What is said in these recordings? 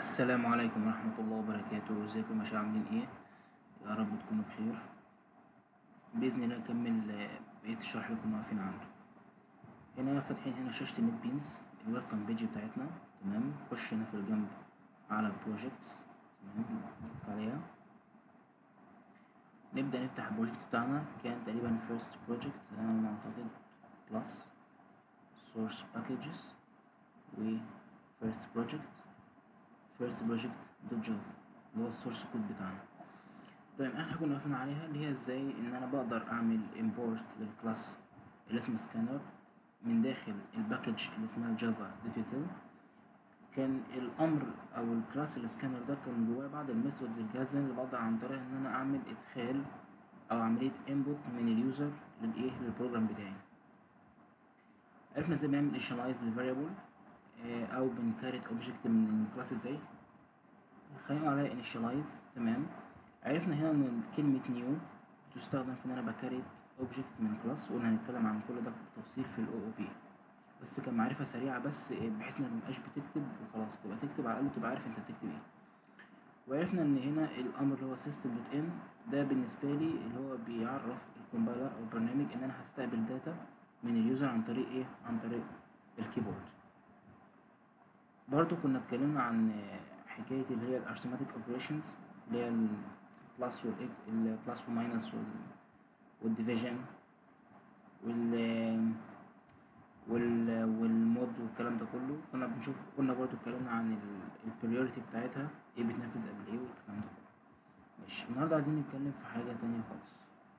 السلام عليكم ورحمة الله وبركاته ازيكم يا شباب عاملين ايه يا رب تكونوا بخير بإذن الله نكمل آه، بقية الشرح اللي كنا واقفين عنده هنا فاتحين هنا شاشة النت بينز الويلكم بيج بتاعتنا تمام نخش هنا في الجنب على بروجيكتس تمام نكتب عليها نبدأ نفتح البروجكت بتاعنا كان تقريبا فيرست بروجكت أنا ما أعتقد بلس سورس باكجز و فيرست بروجكت فيرست بروجكت دوت جافا اللي هو السورس كود بتاعنا طيب احنا كنا واقفين عليها اللي هي ازاي ان انا بقدر اعمل امبورت للكلاس اللي اسمه سكانر من داخل الباكج اللي اسمها جافا ديجيتال كان الامر او الكلاس السكانر ده كان جواه بعض الميثودز الجاهزه اللي بقدر عن طريقها ان انا اعمل ادخال او عمليه انبوت من اليوزر للايه للبروجرام بتاعي عرفنا ازاي بنعمل initialize للفاريبل او بنكريت اوبجكت من الكلاس ازاي خلينا على initialize تمام عرفنا هنا ان كلمة new بتستخدم في ان انا بكريت اوبجكت من كلاس وقلنا هنتكلم عن كل ده بالتفصيل في الاو او بي بس كمعرفة سريعة بس بحيث انك متبقاش بتكتب وخلاص تبقى تكتب على الاقل تبقى عارف انت بتكتب ايه وعرفنا ان هنا الامر اللي هو system.in ده بالنسبة لي اللي هو بيعرف الكومبايلر او البرنامج ان انا هستقبل داتا من اليوزر عن طريق ايه عن طريق الكيبورد برضو كنا اتكلمنا عن حكاية اللي هي الارثماتيك اوبريشنز اللي هي البلس والبلس والماينس والديفيجن وال وال والمود والكلام ده كله كنا بنشوف كنا برضو اتكلمنا عن البريوريتي بتاعتها ايه بتنفذ قبل ايه والكلام ده كله ماشي النهارده عايزين نتكلم في حاجة تانية خالص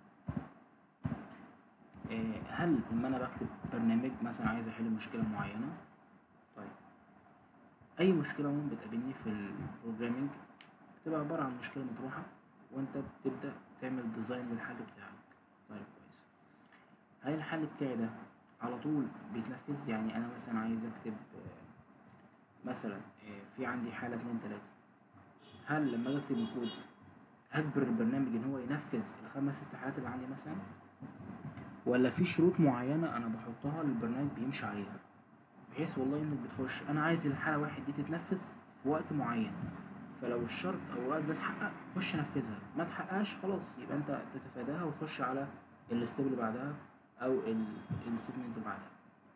إيه، هل لما انا بكتب برنامج مثلا عايز احل مشكلة معينة طيب اي مشكلة عموما بتقابلني في البروجرامينج بتبقى عبارة عن مشكلة مطروحة وانت بتبدأ تعمل ديزاين للحل بتاعك طيب كويس هل الحل بتاعي ده على طول بيتنفذ يعني انا مثلا عايز اكتب آه، مثلا آه، في عندي حالة اتنين تلاتة هل لما اجي اكتب الكود هجبر البرنامج ان هو ينفذ الخمس ست حالات اللي عندي مثلا ولا في شروط معينة انا بحطها للبرنامج بيمشي عليها بحيث والله انك بتخش انا عايز الحالة واحد دي تتنفذ في وقت معين فلو الشرط او الوقت ده اتحقق خش نفذها ما اتحققش خلاص يبقى انت تتفاداها وتخش على الستيب اللي بعدها او الستمنت اللي بعدها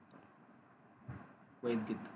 كويس جدا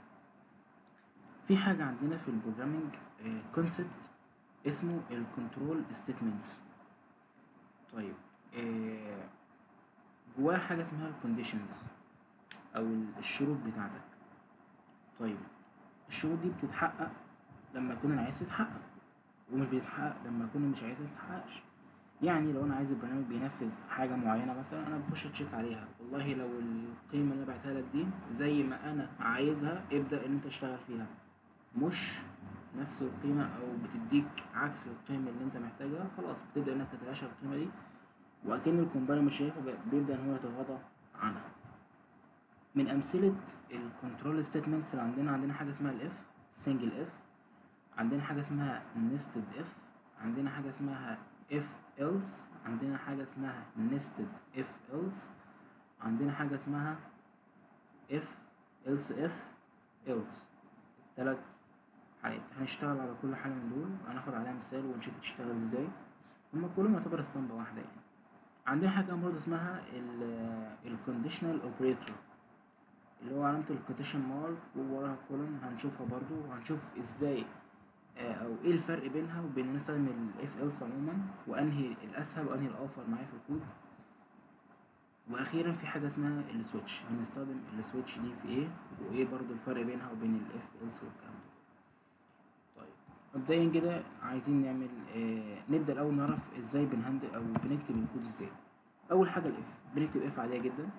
في حاجة عندنا في البروجرامينج كونسبت اسمه الكنترول ستيتمنتس طيب آه، جواه حاجة اسمها الكونديشنز او الشروط بتاعتك طيب الشروط دي بتتحقق لما اكون انا عايز تتحقق ومش بتتحقق لما اكون مش عايزها تتحققش يعني لو انا عايز البرنامج بينفذ حاجه معينه مثلا انا بخش اتشيك عليها والله لو القيمه اللي انا بعتها لك دي زي ما انا عايزها ابدا ان انت تشتغل فيها مش نفس القيمه او بتديك عكس القيمه اللي انت محتاجها خلاص بتبدا انك تتلاشى القيمه دي واكن الكومبايلر مش شايفها ب- بيبدا ان هو يتغاضى عنها من امثله الكنترول ستيتمنتس اللي عندنا عندنا حاجه اسمها الاف سنجل اف عندنا حاجه اسمها نستد اف عندنا حاجه اسمها اف else عندنا حاجه اسمها nested if else عندنا حاجه اسمها if else if else ثلاث حاجات هنشتغل على كل حاجه من دول هناخد عليها مثال ونشوف بتشتغل ازاي هما كلهم يعتبر اسطمبة واحدة يعني عندنا حاجة برضه اسمها ال conditional operator اللي هو علامة الكوتيشن مارك ووراها كولون هنشوفها برضو وهنشوف ازاي آه، او ايه الفرق بينها وبين ان نستخدم الاف else عموما وانهي الاسهل وانهي الاوفر معايا في الكود واخيرا في حاجة اسمها السويتش هنستخدم السويتش دي في ايه وايه برضو الفرق بينها وبين الاف else والكلام ده طيب مبدئيا كده عايزين نعمل آه نبدأ الأول نعرف ازاي بنهندل أو بنكتب الكود ازاي أول حاجة الاف بنكتب اف عادية جدا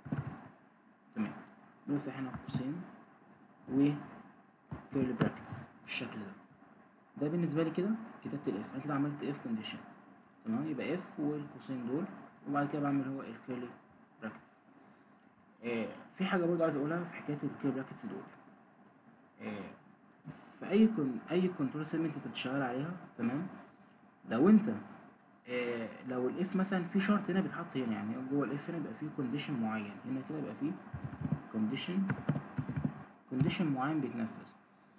تمام بنفتح هنا قوسين و كيرلي براكتس بالشكل ده ده بالنسبة لي كده كتبت الاف أنا كده عملت اف كونديشن تمام يبقى اف والقوسين دول وبعد كده بعمل هو الكيرلي براكتس آه في حاجة برضه عايز أقولها في حكاية الكيرلي براكتس دول آه في اي كون اي كنترول سيجمنت انت بتشتغل عليها تمام لو انت آه لو الاف مثلا في شرط هنا بيتحط هنا يعني جوه الاف هنا بيبقى فيه كونديشن معين هنا كده بيبقى فيه كونديشن كونديشن معين بيتنفذ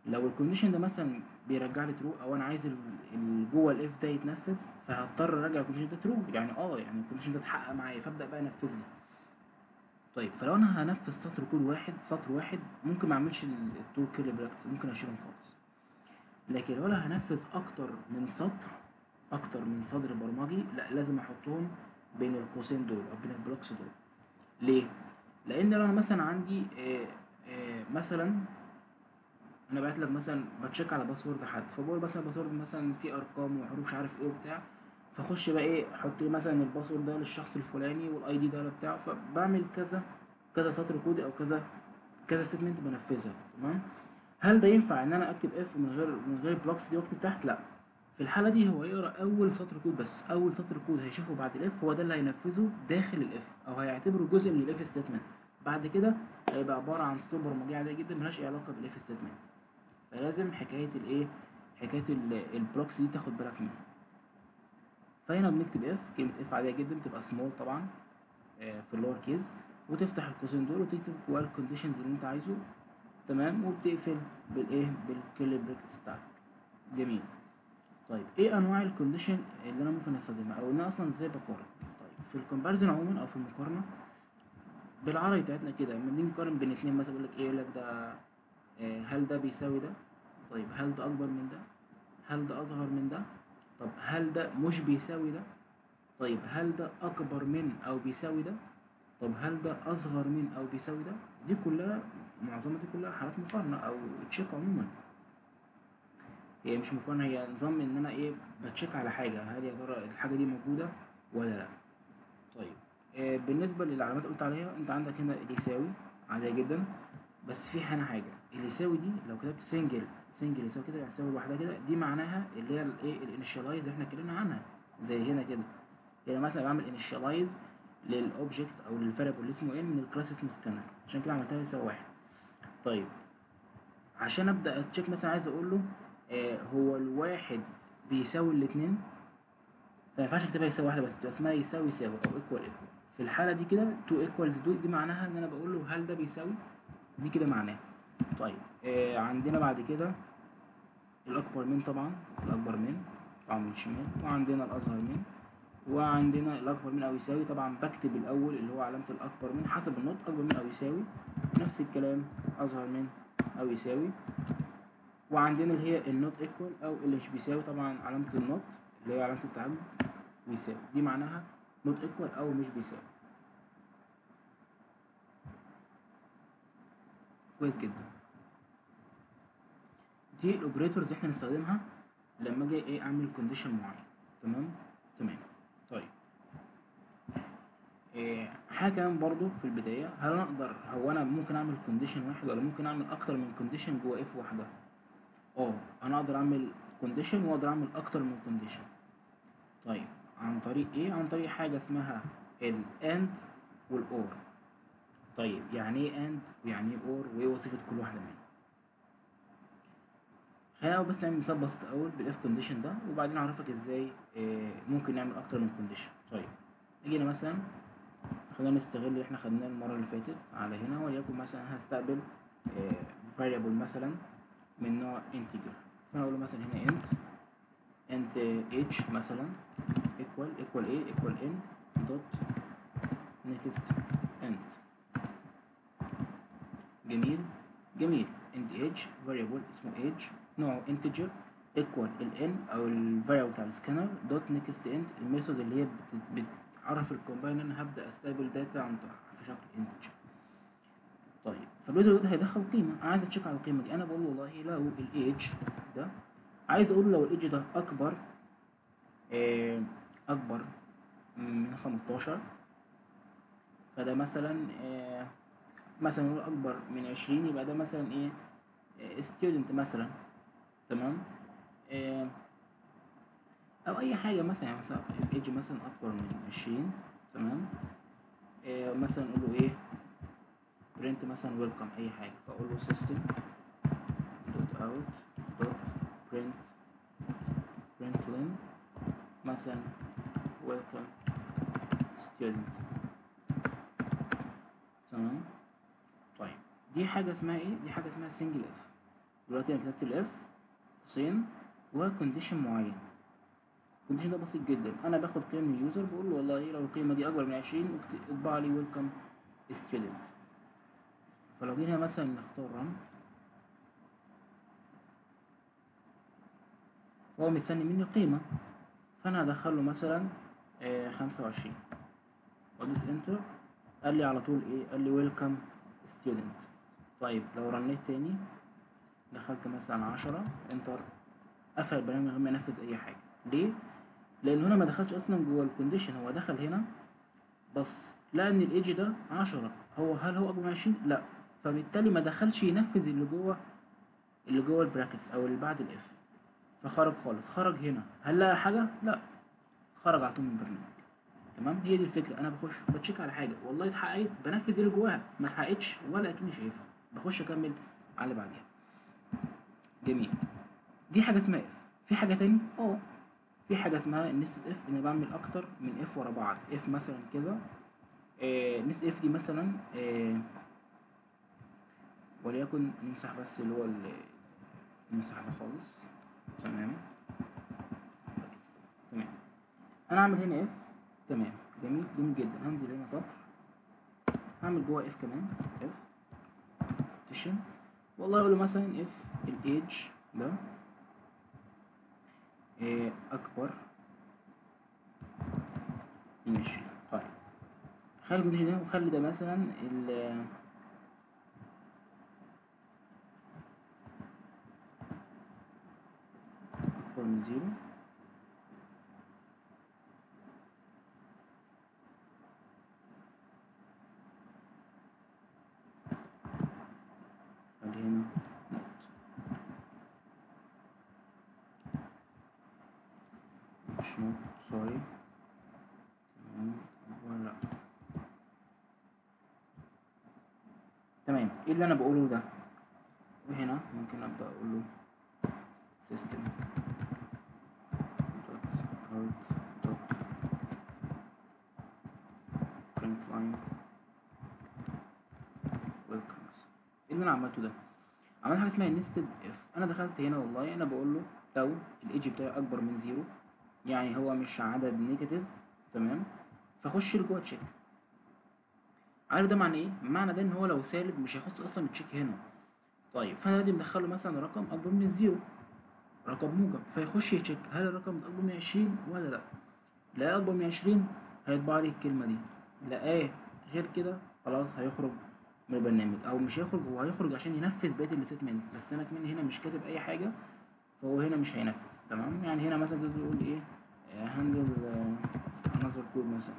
لو الكونديشن ده مثلا بيرجع لي ترو او انا عايز ال- ال- جوه الاف ده يتنفذ فهضطر ارجع الكونديشن ده ترو يعني اه يعني الكونديشن ده اتحقق معايا فابدا بقى انفذ لي طيب فلو انا هنفذ سطر كود واحد سطر واحد ممكن ما اعملش ال- التو كيرلي براكتس ممكن اشيلهم خالص لكن لو انا هنفذ اكتر من سطر اكتر من سطر برمجي لا لازم احطهم بين القوسين دول او بين البلوكس دول ليه لان لو انا مثلا عندي آه آه مثلا انا بعت لك مثلا بتشيك على باسورد حد فبقول مثلا باسورد مثلا فيه ارقام وحروف مش عارف ايه وبتاع فاخش بقى ايه احط لي مثلا الباسورد ده للشخص الفلاني والاي دي ده بتاعه فبعمل كذا كذا سطر كودي او كذا كذا ستمنت بنفذها تمام هل ده ينفع ان انا اكتب اف من غير من غير البلوكس دي واكتب تحت لا في الحاله دي هو يقرا اول سطر كود بس اول سطر كود هيشوفه بعد الاف هو ده اللي هينفذه داخل الاف او هيعتبره جزء من الاف ستيتمنت بعد كده هيبقى عباره عن ستور برمجيه عاديه جدا ملهاش اي علاقه بالاف ستيتمنت فلازم حكايه الايه حكايه ال- البلوكس دي تاخد بالك منها فهنا بنكتب اف كلمه اف عاديه جدا بتبقى سمول طبعا آه، في اللور كيز وتفتح القوسين دول وتكتب جواه الكونديشنز اللي انت عايزه تمام وبتقفل بالايه بالكيرلي براكتس بتاعتك جميل طيب ايه انواع الكونديشن اللي انا ممكن استخدمها او ان انا اصلا ازاي بقارن طيب في الكومباريزن عموما او في المقارنه بالعربي بتاعتنا كده لما نيجي نقارن بين اتنين مثلا يقول لك ايه يقول لك ده آه، هل ده بيساوي ده طيب هل ده اكبر من ده هل ده اصغر من ده طب هل ده مش بيساوي ده طيب هل ده اكبر من او بيساوي ده طب هل ده اصغر من او بيساوي ده دي كلها معظمها دي كلها حالات مقارنه او تشيك عموما هي مش مقارنه هي نظام ان انا ايه بتشيك على حاجه هل يا ترى الحاجه دي موجوده ولا لا طيب آه بالنسبه للعلامات اللي قلت عليها انت عندك هنا اللي يساوي عاديه جدا بس في هنا حاجه اللي يساوي دي لو كتبت سنجل سنجل يساوي كده يساوي لوحدها كده دي معناها اللي هي الايه الانيشاليز اللي احنا اتكلمنا عنها زي هنا كده هنا مثلا بعمل انيشاليز للاوبجكت او للفاريبل اللي اسمه ان من الكلاس اسمه سكانر عشان كده عملتها يساوي واحد طيب عشان ابدا اتشيك مثلا عايز اقول له آه هو الواحد بيساوي الاتنين فما ينفعش اكتبها يساوي واحده بس تبقى اسمها يساوي يساوي او ايكوال ايكوال في الحاله دي كده تو ايكوالز دول دي معناها ان انا بقول له هل ده بيساوي دي كده معناها طيب آه عندنا بعد كده الاكبر من طبعا الاكبر من طبعا من الشمال وعندنا الاصغر من وعندنا الاكبر من او يساوي طبعا بكتب الاول اللي هو علامه الاكبر من حسب النطق اكبر من او يساوي نفس الكلام اصغر من او يساوي وعندنا اللي هي النوت ايكوال او اللي مش بيساوي طبعا علامه النوت اللي هي علامه التعجب بيساوي دي معناها نوت ايكوال او مش بيساوي كويس جدا دي الاوبريتورز احنا نستخدمها لما اجي ايه اعمل كونديشن معين تمام تمام طيب إيه حاجه كمان برضو في البدايه هل انا اقدر هو انا ممكن اعمل كونديشن واحد ولا ممكن اعمل اكتر من كونديشن جوه اف واحده اه انا اقدر اعمل كونديشن واقدر اعمل اكتر من كونديشن طيب عن طريق ايه عن طريق حاجه اسمها الاند والاور طيب يعني ايه اند ويعني ايه اور وايه وظيفه كل واحده منهم خلينا أول بس نعمل مثال بسيط اول بالاف كونديشن ده وبعدين اعرفك ازاي آه، ممكن نعمل اكتر من كونديشن طيب جينا مثلا خلينا نستغل اللي احنا خدناه المره اللي فاتت على هنا وليكن مثلا هستقبل variable مثلا من نوع integer فانا اقول له مثلا هنا int int h مثلا equal equal a equal n dot next int جميل جميل int age variable اسمه age نوعه integer equal ال n او ال variable بتاع السكانر dot next int الميثود اللي هي بت- بتعرف الكومباين ان انا هبدا استقبل داتا عن طريق- في شكل integer طيب فالويزر ده هيدخل قيمة أنا عايز أتشيك على القيمة دي أنا بقول له والله لو الإيدج ده عايز أقول لو الإيدج ده أكبر آه أكبر من خمستاشر فده مثلا آه مثلا نقول أكبر من عشرين يبقى ده مثلا إيه آه student مثلا تمام آه أو أي حاجة مثلا يعني مثلا الإيدج مثلا أكبر من عشرين تمام آه مثلا نقول له إيه print مثلا welcome اي حاجه فاقول له system dot out dot print print len مثلا welcome student تمام طيب دي حاجه اسمها ايه دي حاجه اسمها single if دلوقتي انا كتبت الاف قوسين وكونديشن معين الكونديشن ده بسيط جدا انا باخد قيم من اليوزر بقول له والله ايه لو القيمه دي اكبر من 20 اطبع لي ويلكم ستودنت فلو جينا مثلا نختار رن فهو مستني مني قيمه فانا هدخل له مثلا خمسة وعشرين وادوس انتر قال لي على طول ايه قال لي ويلكم ستودنت طيب لو رنيت تاني دخلت مثلا عشرة انتر قفل البرنامج من غير ما ينفذ اي حاجه ليه لان هنا ما دخلش اصلا جوه الكونديشن هو دخل هنا بس لقى ان الايدج ده عشرة هو هل هو اكبر من عشرين لا فبالتالي ما دخلش ينفذ اللي جوه اللي جوه البراكتس او اللي بعد الاف فخرج خالص خرج هنا هل لقى حاجه لا خرج على طول من البرنامج تمام هي دي الفكره انا بخش بتشيك على حاجه والله اتحققت بنفذ اللي جواها ما اتحققتش ولا اكني شايفها بخش اكمل على اللي بعديها جميل دي حاجه اسمها اف في حاجه تاني اه في حاجه اسمها النست اف اني بعمل اكتر من اف ورا بعض اف مثلا كده آه نست اف دي مثلا آه وليكن نمسح بس اللي هو نمسح ده خالص تمام تمام انا اعمل هنا اف تمام جميل جميل جدا هنزل هنا سطر هعمل جوه اف كمان اف بارتيشن والله اقول له مثلا اف الايدج ده إيه اكبر من عشرين طيب خلي الكونديشن ده وخلي ده مثلا ال اكبر من زيرو خلي هنا نقط مش نوت سوري تمام ولا تمام ايه اللي انا بقوله ده وهنا ممكن ابدا اقول له system dot out dot print line welcome ايه اللي انا عملته ده عملت حاجه اسمها nested if انا دخلت هنا والله انا بقول له لو الايدج بتاعي اكبر من زيرو يعني هو مش عدد نيجاتيف تمام فخش لجوه تشيك عارف ده معنى ايه معنى ده ان هو لو سالب مش هيخص اصلا التشيك هنا طيب فانا دلوقتي مدخله مثلا رقم اكبر من الزيرو رقم موجب فيخش يتشيك هل الرقم ده اكبر من عشرين ولا لا لقاه اكبر من عشرين هيطبع لي الكلمه دي لقاه غير كده خلاص هيخرج من البرنامج او مش هيخرج هو هيخرج عشان ينفذ بقيه الستمنت بس انا كمان هنا مش كاتب اي حاجه فهو هنا مش هينفذ تمام يعني هنا مثلا تقدر تقول ايه هاندل انذر كود مثلا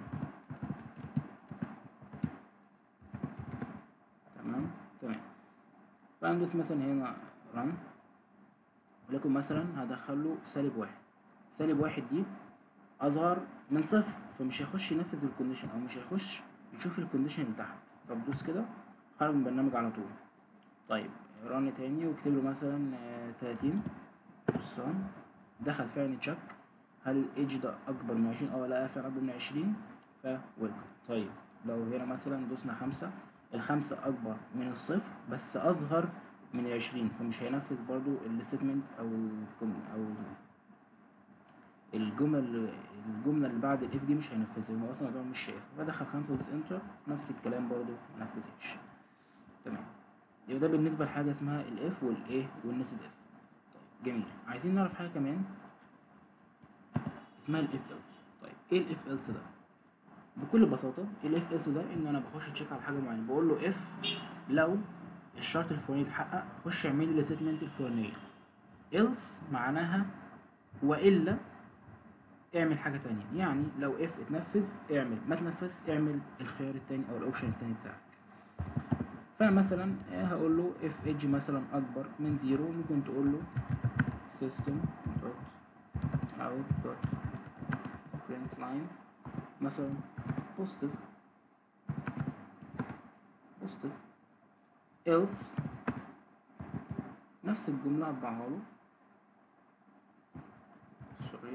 تمام تمام فهندوس مثلا هنا رن ولكن مثلا هدخله سالب واحد سالب واحد دي اصغر من صفر فمش هيخش ينفذ الكونديشن او مش هيخش يشوف الكونديشن اللي تحت طب دوس كده خرج من البرنامج على طول طيب رن تاني واكتب له مثلا تلاتين دوس رن دخل فعلا تشيك هل الايدج ده اكبر من عشرين اه لا فعلا اكبر من عشرين فويلكم طيب لو هنا مثلا دوسنا خمسة الخمسة اكبر من الصفر بس اصغر من العشرين فمش هينفذ برضو الستمنت او الكم او الجمل الجملة اللي بعد الاف دي مش هينفذها هو اصلا ده مش شايف بدخل خمسة ودوس انتر نفس الكلام برضو منفذهاش تمام يبقى ده بالنسبة لحاجة اسمها الاف والايه والنسب اف طيب جميل عايزين نعرف حاجة كمان اسمها الاف ايلس طيب ايه الاف ايلس ده بكل بساطة الاف ايلس ده ان انا بخش اتشيك على حاجة معينة بقول له اف لو الشرط الفلاني اتحقق خش اعمل لي الستمنت الفلانية ايلس معناها والا اعمل حاجة تانية يعني لو اف اتنفذ اعمل ما تنفذ اعمل الخيار التاني او الاوبشن التاني بتاعك فانا مثلا هقول له اف ايدج مثلا اكبر من زيرو ممكن تقول له system dot out dot print line مثلا positive positive else نفس الجملة اطبعها له سوري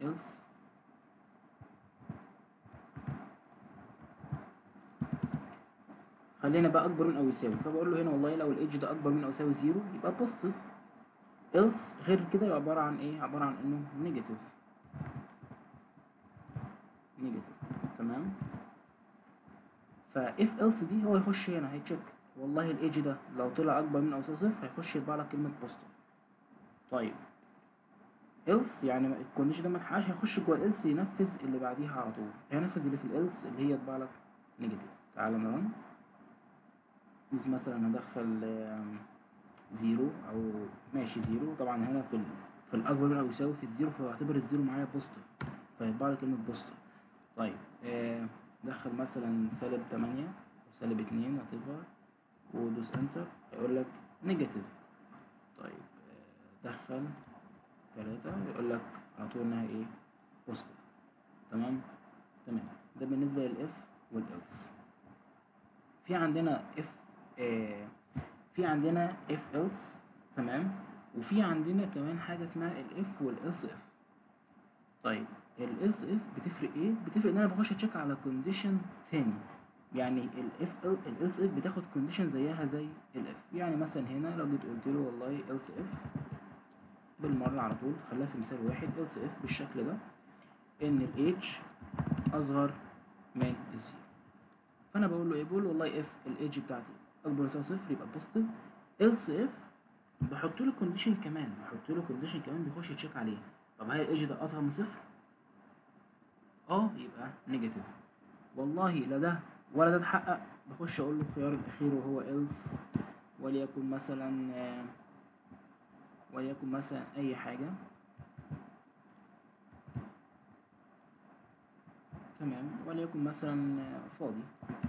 else خلينا بقى اكبر من او يساوي فبقول له هنا والله لو الايدج ده اكبر من او يساوي زيرو يبقى بوزيتيف else غير كده يبقى عبارة عن ايه عبارة عن انه نيجاتيف نيجاتيف تمام فاف else دي هو يخش هنا هيتشيك والله الايدج ده لو طلع اكبر من او يساوي صفر هيخش يطبع لك كلمة بوزيتيف طيب else يعني الكونديشن ده ما اتحققش هيخش جوه الالس ينفذ اللي بعديها على طول هينفذ اللي في الالس اللي هي يطبع لك نيجاتيف تعالى نرن نوز مثلا هدخل آم، زيرو او ماشي زيرو طبعا هنا في ال... في الاكبر من او يساوي في الزيرو فاعتبر الزيرو معايا بوزيتيف فيطبع لي كلمة بوزيتيف طيب آه دخل مثلا سالب تمانية أو سالب اتنين whatever ودوس انتر هيقول لك نيجاتيف طيب آه دخل تلاتة يقول لك على طول انها ايه بوزيتيف تمام تمام ده بالنسبة للاف والالس في عندنا اف آه في عندنا اف else تمام وفي عندنا كمان حاجة اسمها الاف والالس اف طيب الالس اف بتفرق ايه بتفرق ان انا بخش اتشيك على كونديشن تاني يعني الاف الالس اف بتاخد كونديشن زيها زي الاف يعني مثلا هنا لو جيت قلت له والله else اف بالمرة على طول خليها في مثال واحد else if بالشكل ده ان ال age اصغر من الزيرو فانا بقول له ايه بقول له والله if ال age بتاعتي اكبر من يساوي صفر يبقى positive else if بحط له كونديشن كمان بحط له كونديشن كمان بيخش يتشيك عليه طب هل ال age ده اصغر من صفر اه يبقى نيجاتيف والله لا ده ولا ده اتحقق بخش اقول له الخيار الاخير وهو else وليكن مثلا آه وليكن مثلا اي حاجة تمام وليكن مثلا فاضي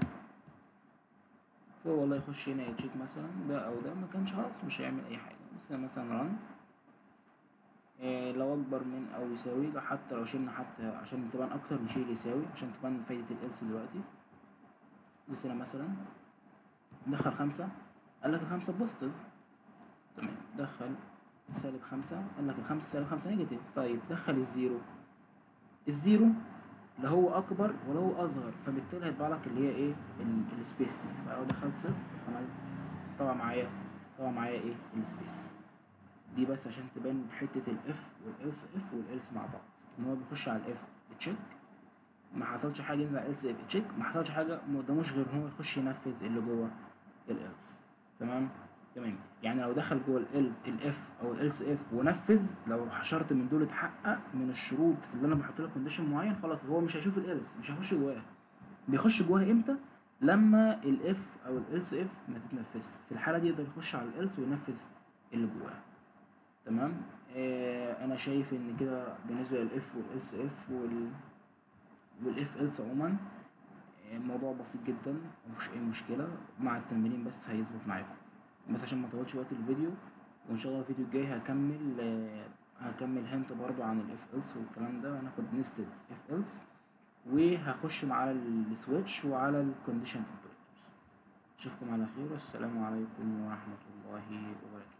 فهو والله يخش هنا يتشيك مثلا ده او ده ما كانش خلاص مش هيعمل اي حاجة مثلا مثلا رن إيه لو اكبر من او يساوي لو حتى لو شلنا حتى عشان تبان اكتر نشيل يساوي عشان تبان فايدة الالس دلوقتي بص هنا مثلا دخل خمسة قال لك الخمسة بوزيتيف تمام دخل سالب خمسة قال لك الخمسة سالب خمسة نيجاتيف طيب دخل الزيرو الزيرو لا هو أكبر ولا هو أصغر فبالتالي هيطبع لك اللي هي إيه ال- السبيس دي فلو دخلت صفر عملت طبعا معايا طبعا معايا إيه السبيس دي بس عشان تبان حتة الإف والإلس إف والإلس مع بعض إن هو بيخش على الإف تشيك ما حصلش حاجة ينزل على الإلس إف تشيك ما حصلش حاجة ما قداموش غير إن هو يخش ينفذ اللي جوه الإلس تمام تمام يعني لو دخل جوه ال الاف او الالس اف ونفذ لو شرط من دول اتحقق من الشروط اللي انا بحط له كونديشن معين خلاص هو مش هيشوف الالس مش هيخش جواه بيخش جواها امتى لما الاف او الالس اف ما تتنفذش في الحاله دي يقدر يخش على الالس وينفذ اللي جواها تمام آه انا شايف ان كده بالنسبه للاف والالس اف وال والاف الس عموما آه، الموضوع بسيط جدا مفيش اي مشكله مع التمرين بس هيظبط معاكم بس عشان ما اطولش وقت الفيديو وان شاء الله الفيديو الجاي هكمل آه، هكمل هنت برضو عن الاف الس والكلام ده هناخد نستد اف الس وهخش مع السويتش وعلى الكونديشن اوبريتورز اشوفكم على خير والسلام عليكم ورحمه الله وبركاته